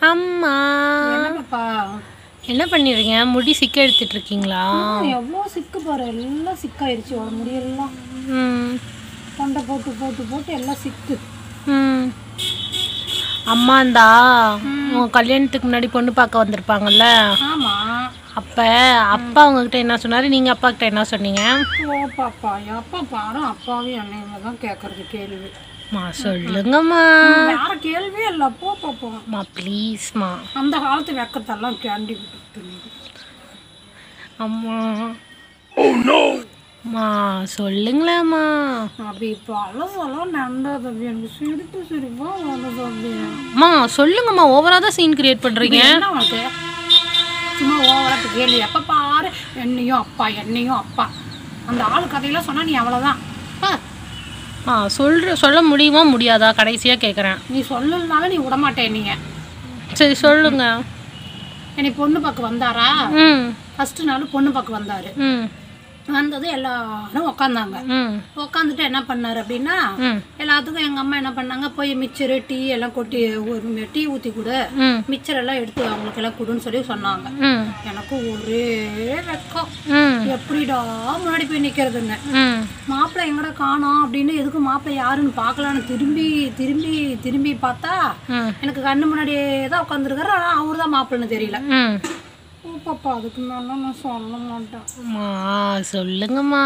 அம்மா என்னப்பா என்ன பண்ணிடுறீங்க முடி சிக்க எடுத்துட்டு இருக்கீங்களா எவ்வளோ சிக்கு பாரு எல்லாம் சிக்காயிருச்சு உன் முடியெல்லாம் ம் தொண்டை போட்டு போட்டு போட்டு எல்லாம் சிக்கு ம் அம்மாந்தா உன் கல்யாணத்துக்கு முன்னாடி பொண்ணு பார்க்க வந்திருப்பாங்கல்ல ஆமா அப்போ அப்பா உங்ககிட்ட என்ன சொன்னார் நீங்கள் அப்பா கிட்ட என்ன சொன்னீங்க ஓ பாப்பா எப்பா பாரு அப்பாவும் என்னையுமே தான் கேட்கறது கேள்வி மா சொல்லுங்கம்மா வேற கேள்வியே இல்லை போ பாப்பா மா ப்ளீஸ்மா அந்த காலத்து வெக்கத்தெல்லாம் கேண்டி விட்டு அம்மா மா சொல்லுங்களேம்மா அப்படி இப்போ அலசெல்லாம் நண்டாது அப்படி எனக்கு சிரிப்பு சிரிப்பா வருது அப்படி அம்மா சொல்லுங்கம்மா ஓவராக தான் சீன் கிரியேட் பண்ணுறீங்க என்ன உனக்கு சும்மா ஓவராட்டு கேள்வி எப்போ பாரு என்னையும் அப்பா என்னையும் அப்பா அந்த ஆள் கதையெல்லாம் சொன்னா நீ அவ்வளோதான் ஆ சொல்ற சொல்ல முடியுமா முடியாதா கடைசியாக கேட்குறேன் நீ சொல்லலனாலும் நீ விடமாட்டேன் நீங்க சரி சொல்லுங்க என்னை பொண்ணு பார்க்க வந்தாரா ம் ஃபர்ஸ்ட் நாள் பொண்ணு பார்க்க வந்தாரு ம் வந்தது எல்லாரும் உக்காந்தாங்க ம் உக்காந்துட்டு என்ன பண்ணாரு அப்படின்னா ம் எல்லாத்துக்கும் எங்க அம்மா என்ன பண்ணாங்க போய் மிச்சரு டீ எல்லாம் கொட்டி ஒரு டீ ஊத்தி கொடு ம் மிச்சர் எல்லாம் எடுத்து அவங்களுக்கு எல்லாம் கொடுன்னு சொல்லி சொன்னாங்க ம் எனக்கு ஒரே வெக்கம் ம் எப்படிடா முன்னாடி போய் நிக்கிறதுன்னு ம் மாப்பிள்ளை எங்கடா காணோம் அப்படின்னு எதுக்கு மாப்பிள்ளை யாருன்னு பார்க்கலான்னு திரும்பி திரும்பி திரும்பி பார்த்தா ம் எனக்கு கண்ணு முன்னாடியே தான் உட்காந்துருக்காரு ஆனால் அவரு தான் மாப்பிள்ளைன்னு தெரியல ம் ஓ பாப்பா அதுக்கு மேலே நான் சொல்ல மாட்டேன் அம்மா சொல்லுங்கம்மா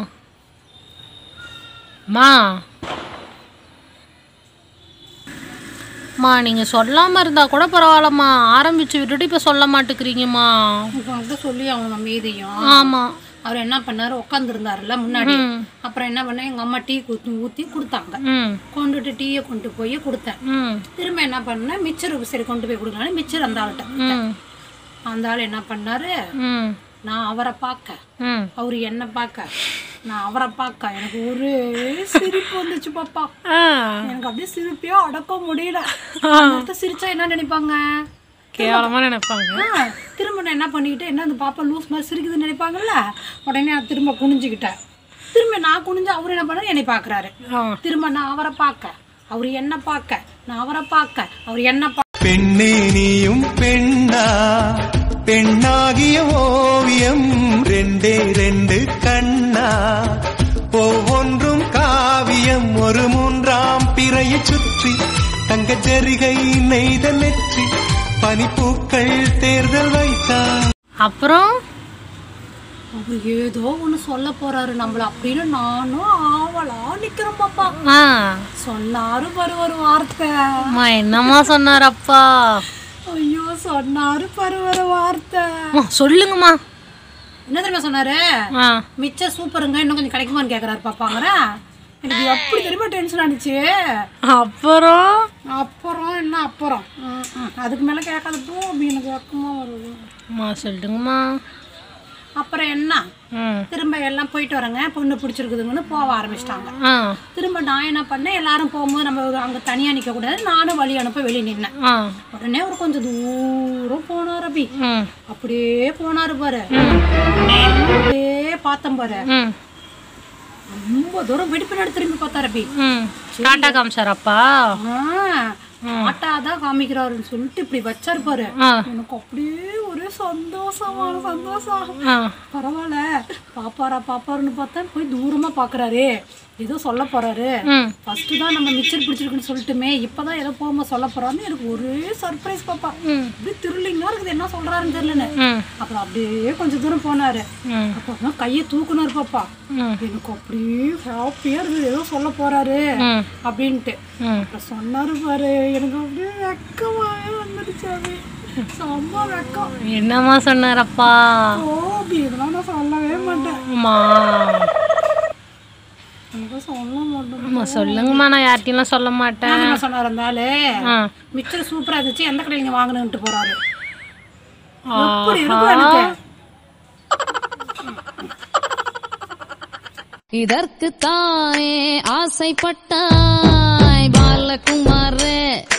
மா மா நீங்கள் சொல்லாமல் இருந்தால் கூட பரவாயில்லம்மா ஆரம்பிச்சு விட்டுட்டு இப்போ சொல்ல மாட்டேங்கிறீங்கம்மா உங்கள்கிட்ட சொல்லி அவங்க மீதியும் ஆமாம் அவர் என்ன பண்ணாரு உட்காந்துருந்தாருல முன்னாடி ம் அப்புறம் என்ன பண்ணேன் எங்கள் அம்மா டீ ஊற்றி ஊற்றி கொடுத்தாங்க ம் கொண்டுட்டு டீயை கொண்டு போய் கொடுத்தேன் ம் திரும்ப என்ன பண்ணேன் மிச்சர் சரி கொண்டு போய் கொடுக்கலான்னு மிச்சர் அந்த ஆள்கிட்ட ம் அந்த ஆள் என்ன பண்ணாரு ம் நான் அவரை பார்க்க ம் அவர் என்ன பார்க்க நான் அவரை பார்க்க எனக்கு ஒரே சிரிப்பு வந்துச்சு பாப்பா ஆ எனக்கு அப்படியே சிரிப்பையோ அடக்க முடியல அந்த இடத்துல சிரிச்சா என்ன நினைப்பாங்க கேவலமாக நினைப்பாங்க ஆ, திரும்ப நான் என்ன பண்ணிக்கிட்டேன் என்ன அந்த பாப்பா லூஸ் மாதிரி சிரிக்குதுன்னு நினைப்பாங்கல்ல உடனே நான் திரும்ப குனிஞ்சுக்கிட்டேன் திரும்ப நான் குனிஞ்சு அவர் என்ன பண்ணாரு என்னை பார்க்குறாரு ஆ திரும்ப நான் அவரை பார்க்க அவர் என்ன பார்க்க நான் அவரை பார்க்க அவர் என்ன பார்க்க பெண்ணே நீயும் பெண்ணா பெண்ணாகிய ஓவியம் ரெண்டே ரெண்டு கண்ணா ஒவ்வொன்றும் காவியம் ஒரு மூன்றாம் பிறையை சுற்றி தங்க ஜரிகை நெய்த நெற்றி பனிப்பூக்கள் தேர்தல் வைத்தார் அப்புறம் அவர் ஏதோ ஒன்று சொல்ல போறாரு நம்மள அப்படின்னு நானும் ஆவலா நிக்கிறேன் பாப்பா ஆ சொன்னாரு பாரு ஒரு வார்த்தை அம்மா என்னம்மா சொன்னார் அப்பா ஐயோ சொன்னாரு பாரு ஒரு வார்த்தை அம்மா சொல்லுங்கம்மா என்ன தெரியுமா சொன்னாரு ஆ மிச்சம் சூப்பருங்க இன்னும் கொஞ்சம் கிடைக்குமான்னு கேக்குறாரு பாப்பாங்கிற எனக்கு எப்படி தெரியுமா டென்ஷன் ஆனிச்சு அப்புறம் அப்புறம் என்ன அப்புறம் ம், ம். அதுக்கு மேல கேட்காத போ அப்படி எனக்கு வெக்கமா வருது அம்மா சொல்லுங்கம்மா அப்புறம் என்ன ம் திரும்ப எல்லாம் போயிட்டு வரேங்க பொண்ணு பிடிச்சிருக்குதுங்கன்னு போக ஆரம்பிச்சிட்டாங்க ஆ திரும்ப நான் என்ன பண்ணேன் எல்லாரும் போகும்போது நம்ம ஒரு அங்கே தனியாக நிற்க கூடாது நானும் வழி அனுப்ப வெளியே நின்னேன் ஆ உடனே ஒரு கொஞ்சம் தூரம் போனார் அபி ம் அப்படியே போனாரு பாரு அப்படியே பார்த்தேன் பாரு ம் ரொம்ப தூரம் வெடிப்பினாடி திரும்பி பார்த்தாரு அபி ம் டாட்டா காமிச்சார் அப்பா ஆட்டாதான் காமிக்கிறாருன்னு சொல்லிட்டு இப்படி வச்சாரு பாரு ஆ எனக்கு அப்படியே ஒரே சந்தோஷமான சந்தோஷம் ஆ பரவாயில்ல பாப்பாரா பாப்பாருன்னு பார்த்தா போய் தூரமா பாக்குறாரு ஏதோ சொல்ல போறாரு ம் ஃபர்ஸ்ட் தான் நம்ம மிச்சர் பிடிச்சிருக்குன்னு சொல்லிட்டுமே இப்பதான் ஏதோ போகும்போது சொல்ல போறாருன்னு எனக்கு ஒரே சர்ப்ரைஸ் பாப்பா ம் அப்படியே திருளிங்கா இருக்குது என்ன சொல்றாருன்னு தெரியலன்னு ம் அப்புறம் அப்படியே கொஞ்சம் தூரம் போனாரு ம் அப்புறம் கையை தூக்குனாரு பாப்பா ம் எனக்கு அப்படியே ஹாப்பியா இருக்குது ஏதோ சொல்ல போறாரு ம் அப்படின்ட்டு ம் அப்புறம் சொன்னாரு பாரு எனக்கு அப்படியே வெக்கமாவே வந்துடுச்சு அது செம்ம வெக்கம் என்னம்மா சொன்னார் அப்பா ஓ அப்படி இதெல்லாம் நான் சொல்லவே மாட்டேன் அம்மா எனக்கு சொல்ல மாட்டேன் அம்மா சொல்லுங்கம்மா நான் யார்கிட்டயும் சொல்ல மாட்டேன் என்ன சொன்னார் இருந்தாலே ஆ மிச்சர் சூப்பரா இருந்துச்சு எந்த கடையில் நீங்க வாங்கணுன்ட்டு போறாரு எப்படி இருக்கும் எனக்கு இதற்கு தானே ஆசைப்பட்டாய் பாலகுமாரே